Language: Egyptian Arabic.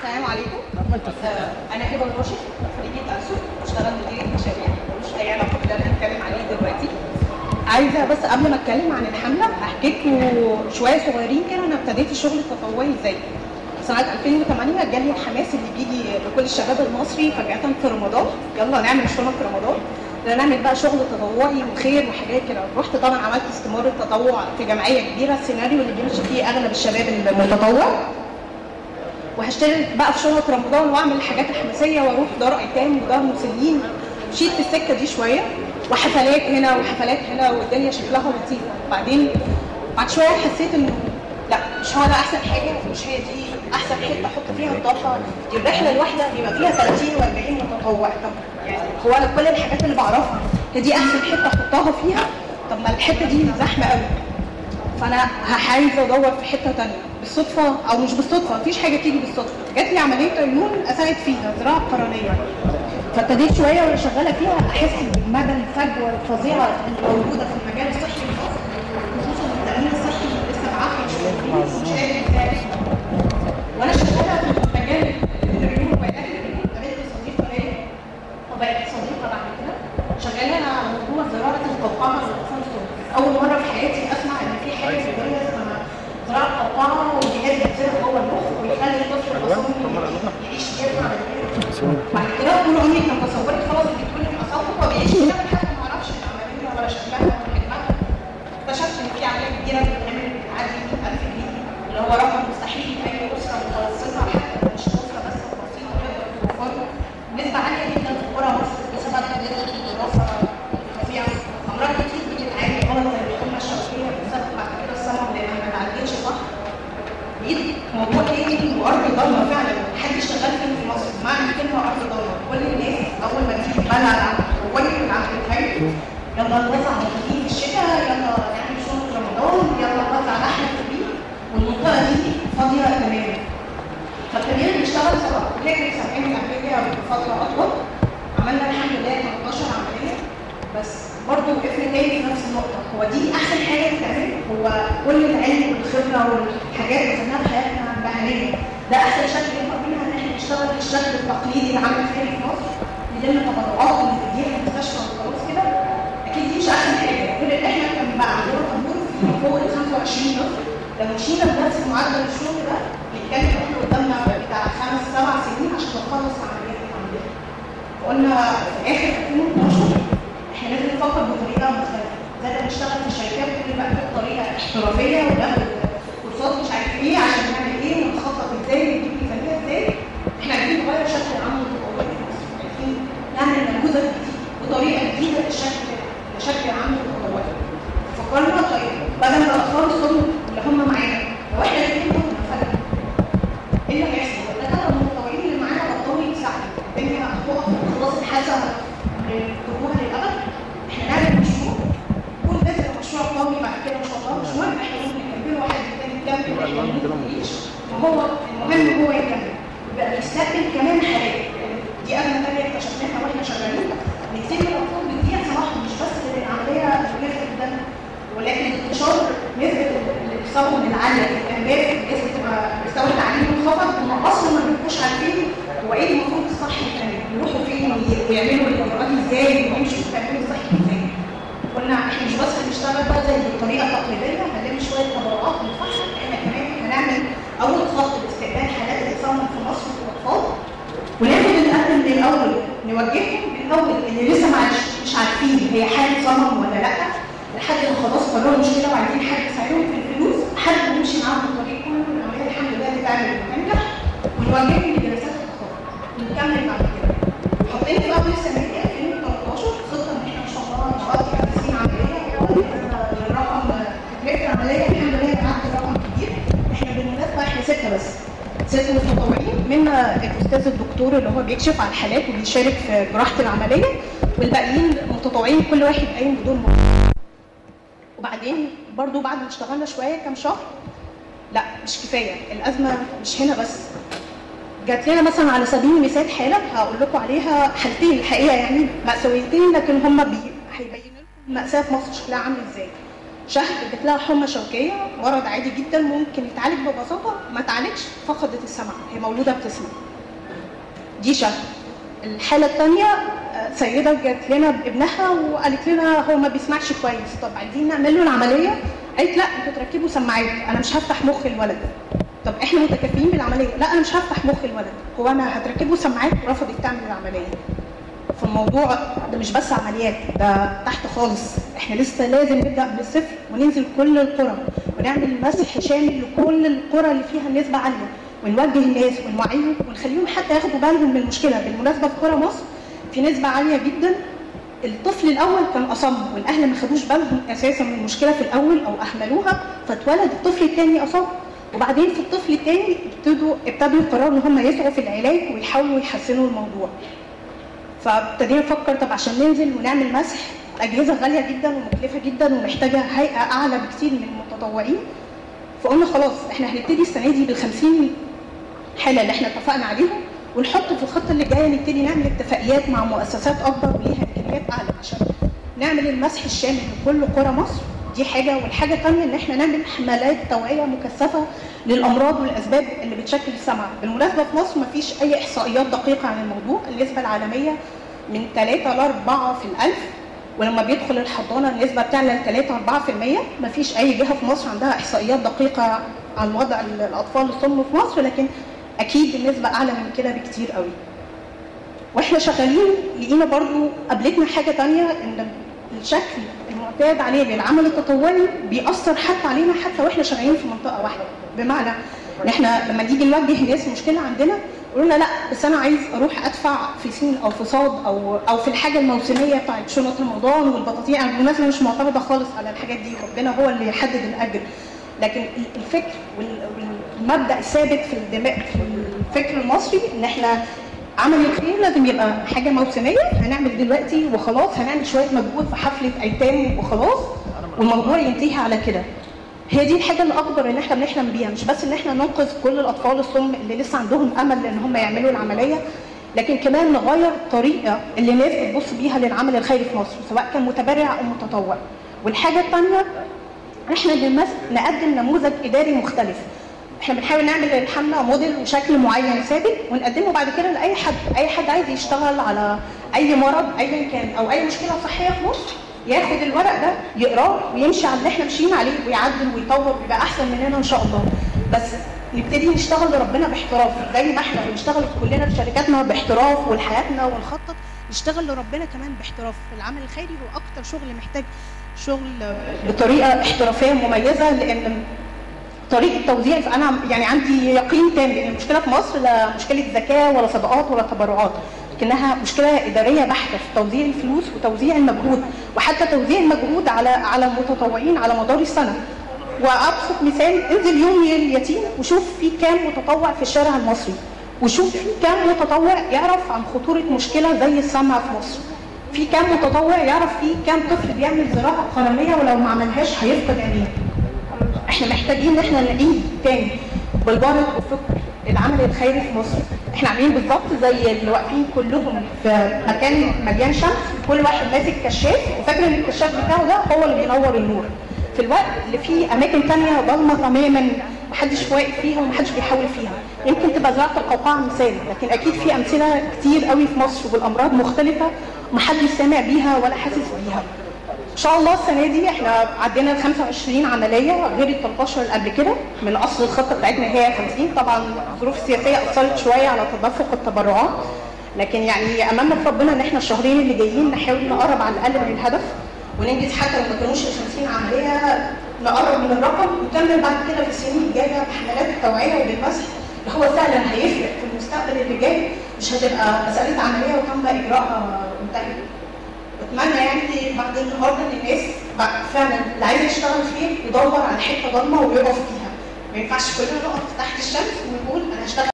السلام عليكم آه، انا هبه الراشد خريجه ألسن بشتغل مدير مشاريع ملوش اي علاقه باللي انا هتكلم عليه دلوقتي عايزه بس قبل ما اتكلم عن الحمله هحكي لكم شويه صغيرين كده انا ابتديت الشغل التطوعي ازاي سنة 2008 جالي الحماس اللي بيجي لكل الشباب المصري فجأة في رمضان يلا نعمل شغل في رمضان ده نعمل بقى شغل تطوعي وخير وحاجات كده رحت طبعا عملت استمارة تطوع في جمعية كبيرة السيناريو اللي بيمشي فيه أغلب الشباب المتطوع وهشتغل بقى في شغل رمضان واعمل الحاجات الحماسيه واروح دار ايتام ودار مسنين مشيت في السكه دي شويه وحفلات هنا وحفلات هنا والدنيا شكلها لطيفه بعدين بعد شويه حسيت انه لا مش هو ده احسن حاجه مش هي دي احسن حته احط فيها الطاقه دي الرحله الواحده بيبقى فيها 30 و40 متطوع طب يعني هو انا كل الحاجات اللي بعرفها هي دي احسن حته احطها فيها طب ما الحته دي زحمه قوي فانا عايزه ادور في حته تانية بالصدفه او مش بالصدفه مفيش حاجه تيجي بالصدفه جات لي عمليه عيون اساعد فيها زراعه قرنيه فابتديت شويه وانا شغاله فيها احس بمدى الفجوه الفظيعه اللي موجوده في المجال الصحي في مصر خصوصا التامين الصحي اللي لسه معفن شويه مش قادر يساعد وانا شغاله في مجال العيون وبيانات العيون قابلت صديقه ليا وبقت صديقه بعد كده شغاله على موضوع زراعه القوقعه للاطفال الصغار اول مره في حياتي اسمع ان في حاجه في الدنيا اسمها زراعه قوقعه والجهاز يتزرع جوه المخ ويخلي الطفل البصري يعيش يسمع بعد كده طول عمري كان تصوري خلاص الدكتور يبقى صوته وبيعيش كده حتى ما اعرفش العمليه ولا شكلها ولا حجمها اكتشفت ان في عمليه كبيره بتتعمل بتعدي 100000 جنيه اللي هو رقم مستحيل اي اسره متوسطه حتى مش اسره بس بسيطه تقدر توفره نسبه عاليه جدا في قرى مصر بسبب قله الدراسه فظيعه امراض كتير بتتعالج غلط زي الحمى الشوكيه بسبب بعد كده الصمم لان ما اتعالجتش صح بقيت موضوع تاني وارض ضلمه فعلا محدش شغال فين في مصر معنى كلمه ارض ضلمه كل الناس اول ما تيجي بلد وين عند الخير يلا نوزع مطاطين في الشتاء يلا نعمل شغل في رمضان يلا نوزع لحمه في البيت والمنطقه دي فاضيه تماما فابتدينا نشتغل سوا وهي كانت سامعين العمليه بفتره اطول عملنا الحمد لله 18 عمليه بس برضه وقفنا تاني في نفس النقطة، هو دي أحسن حاجة تتعمل هو كل العلم والخبرة والحاجات اللي خدناها في حياتنا المهنية ده أحسن شكل ينفع بيها إن إحنا نشتغل بالشكل التقليدي اللي عامل فيه في مصر نلم تبرعات ونديها المستشفى وخلاص كده أكيد دي مش أحسن حاجة غير إن إحنا كان بقى عندنا طابور فيه فوق ال 25 طفل لو مشينا بنفس معدل الشغل ده بنتكلم إحنا قدامنا بتاع خمس سبع سنين عشان نخلص العمليات اللي عندنا. قلنا في آخر 2012 احنا لازم نفكر بطريقه مختلفه زي ما بنشتغل في الشركات كل بقى بطريقه احترافيه وناخد كورسات مش عارف ايه عشان نعمل ايه ونخطط ازاي ونجيب ميزانيه ازاي احنا عايزين نغير شكل العمل التطوعي في مصر عايزين نعمل نموذج جديد وطريقه جديده للشكل لشكل العمل التطوعي فكرنا طيب بدل ما الاطفال الصغار اللي هم معانا لو احنا الاثنين كنا فجاه ايه اللي هيحصل؟ الدكاتره المتطوعين اللي معانا بطلوا يساعدوا الدنيا هتقف خلاص الحاجه للطموح للابد احنا نعمل مشروع كل ده يبقى مشروع قومي بعد كده ان شاء الله مش مهم احنا ممكن نكمله واحد تاني يكمل احنا ممكن نعيش فهو المهم هو يكمل يبقى بيستقبل كمان حالات دي ازمه ثانيه اكتشفناها واحنا شغالين ان كتير من الاطفال بتضيع صراحه مش بس للعمليه نسبه الدم ولكن انتشار نسبه الاصابه من العاليه في الانبات نسبه تبقى مستوى التعليم منخفض هم اصلا ما بيبقوش عارفين هو ايه المفروض الصح يتعمل يروحوا فين ويعملوا الاجراءات ازاي ويمشوا في التعليم الصحي ازاي قلنا احنا مش بس هنشتغل بقى زي الطريقه التقليديه هنلم شويه تبرعات ونفحص احنا كمان هنعمل اول خط لاستقبال حالات الاصابه في مصر في الاطفال وناخد القدم من الاول نوجههم من الاول اللي لسه معلش مش عارفين هي حاله صمم ولا لا لحد ما خلاص قرروا المشكله وعايزين حد يساعدهم في الفلوس لحد ما نمشي معاهم في الطريق كله العمليه الحمد لله تتعمل وتنجح ونوجههم لجلسات الاطفال ونكمل بعد كده حاطين في اول السنه دي 2013 خطه ان احنا ان شاء الله نغطي 50 عمليه الرقم تكلفه العمليه الحمد لله بنعدي رقم كبير احنا بالمناسبه احنا سته بس ست متطوعين منها الاستاذ الدكتور اللي هو بيكشف على الحالات وبيشارك في جراحه العمليه والباقيين متطوعين كل واحد قايم بدور مختلف وبعدين برضو بعد ما اشتغلنا شويه كام شهر لا مش كفايه الازمه مش هنا بس جات لنا مثلا على سبيل المثال حاله هقول لكم عليها حالتين الحقيقه يعني مأساويتين لكن هم بي... هيبينوا لكم المأساة في مصر شكلها عامل ازاي. شهد جات لها حمى شوكيه مرض عادي جدا ممكن يتعالج ببساطه ما تعالجش فقدت السمع هي مولوده بتسمع دي شهد الحاله الثانيه سيده جات لنا بابنها وقالت لنا هو ما بيسمعش كويس طب عايزين نعمل له العمليه قالت لا انتوا تركبوا سماعات انا مش هفتح مخ الولد طب احنا متكافئين بالعمليه لا انا مش هفتح مخ الولد هو انا هتركبه سماعات رفضت تعمل العمليه فالموضوع ده مش بس عمليات ده تحت خالص احنا لسه لازم نبدا من الصفر وننزل كل القرى ونعمل مسح شامل لكل القرى اللي فيها نسبه عاليه ونوجه الناس ونوعيهم ونخليهم حتى ياخدوا بالهم من المشكله بالمناسبه في قرى مصر في نسبه عاليه جدا الطفل الاول كان اصم والاهل ما خدوش بالهم اساسا من المشكله في الاول او اهملوها فاتولد الطفل الثاني اصم وبعدين في الطفل الثاني ابتدوا ابتدوا يقرروا ان هم يسعوا في العلاج ويحاولوا يحسنوا الموضوع فابتدينا نفكر طب عشان ننزل ونعمل مسح اجهزه غاليه جدا ومكلفه جدا ومحتاجه هيئه اعلى بكتير من المتطوعين فقلنا خلاص احنا هنبتدي السنه دي بال 50 حاله اللي احنا اتفقنا عليهم ونحط في الخطه اللي جايه نبتدي نعمل اتفاقيات مع مؤسسات اكبر وليها امكانيات اعلى عشان نعمل المسح الشامل لكل قرى مصر دي حاجه والحاجه الثانيه ان احنا نعمل حملات توعيه مكثفه للامراض والاسباب اللي بتشكل السمع بالمناسبه في مصر ما فيش اي احصائيات دقيقه عن الموضوع النسبه العالميه من 3 ل 4 في الالف ولما بيدخل الحضانه النسبه بتعلى ل 3 4% ما فيش اي جهه في مصر عندها احصائيات دقيقه عن وضع الاطفال الصم في مصر لكن اكيد النسبه اعلى من كده بكتير قوي واحنا شغالين لقينا برضو قابلتنا حاجه تانية ان الشكل المعتاد عليه للعمل التطوعي بيأثر حتى علينا حتى واحنا شغالين في منطقه واحده بمعنى ان احنا لما نيجي نوجه الناس مشكله عندنا يقولوا لنا لا بس انا عايز اروح ادفع في سين او في صاد او او في الحاجه الموسميه بتاعت شنط رمضان والبطاطين انا بالمناسبه مش معتمده خالص على الحاجات دي ربنا هو اللي يحدد الاجر لكن الفكر والمبدا الثابت في الدماء في الفكر المصري ان احنا عمل الخير لازم يبقى حاجه موسميه هنعمل دلوقتي وخلاص هنعمل شويه مجهود في حفله ايتام وخلاص والموضوع ينتهي على كده هي دي الحاجه الاكبر ان احنا بنحلم بيها مش بس ان احنا ننقذ كل الاطفال الصم اللي لسه عندهم امل ان هم يعملوا العمليه لكن كمان نغير الطريقه اللي الناس بتبص بيها للعمل الخيري في مصر سواء كان متبرع او متطوع والحاجه الثانيه احنا نقدم نموذج اداري مختلف احنا بنحاول نعمل للحمله موديل وشكل معين ثابت ونقدمه بعد كده لاي حد اي حد عايز يشتغل على اي مرض ايا كان او اي مشكله صحيه في مصر ياخد الورق ده يقراه ويمشي على اللي احنا ماشيين عليه ويعدل ويطور ويبقى احسن مننا ان شاء الله بس نبتدي نشتغل لربنا باحتراف زي ما احنا بنشتغل كلنا في شركاتنا باحتراف ولحياتنا ونخطط نشتغل لربنا كمان باحتراف العمل الخيري هو اكتر شغل محتاج شغل بطريقه احترافيه مميزه لان طريقه توزيع انا يعني عندي يقين تام ان المشكله في مصر لا مشكله زكاه ولا صدقات ولا تبرعات لكنها مشكله اداريه بحته في توزيع الفلوس وتوزيع المجهود وحتى توزيع المجهود على على المتطوعين على مدار السنه وابسط مثال انزل يوم اليتيم وشوف في كام متطوع في الشارع المصري وشوف في كام متطوع يعرف عن خطوره مشكله زي السمع في مصر في كام متطوع يعرف في كام طفل بيعمل زراعه قرنيه ولو ما عملهاش هيفقد عينيه احنا محتاجين ان احنا نعيد تاني بالبرد وفكر العمل الخيري في مصر احنا عاملين بالظبط زي اللي واقفين كلهم في مكان مليان شمس كل واحد ماسك كشاف وفاكر ان الكشاف بتاعه ده هو اللي بينور النور في الوقت اللي فيه اماكن تانية ضلمه تماما محدش واقف فيها ومحدش بيحاول فيها يمكن تبقى زراعه القوقعه مثال لكن اكيد في امثله كتير قوي في مصر والامراض مختلفه محدش سامع بيها ولا حاسس بيها ان شاء الله السنه دي احنا عدينا ال 25 عمليه غير ال 13 اللي قبل كده من اصل الخطه بتاعتنا هي 50 طبعا الظروف السياسيه اثرت شويه على تدفق التبرعات لكن يعني امامنا في ربنا ان احنا الشهرين اللي جايين نحاول نقرب على الاقل من الهدف وننجز حتى لو ما كانوش ال 50 عمليه نقرب من الرقم ونكمل بعد كده في السنين الجايه بحملات التوعيه وبالمسح اللي هو فعلا هيفرق في المستقبل اللي جاي مش هتبقى مساله عمليه وتم اجراءها منتهيه. اتمنى يعني بعد النهارده ان الناس فعلا اللي عايز يشتغل خير يدور على حته ضلمه ويقف فيها ما ينفعش كلنا نقف تحت الشمس ونقول انا هشتغل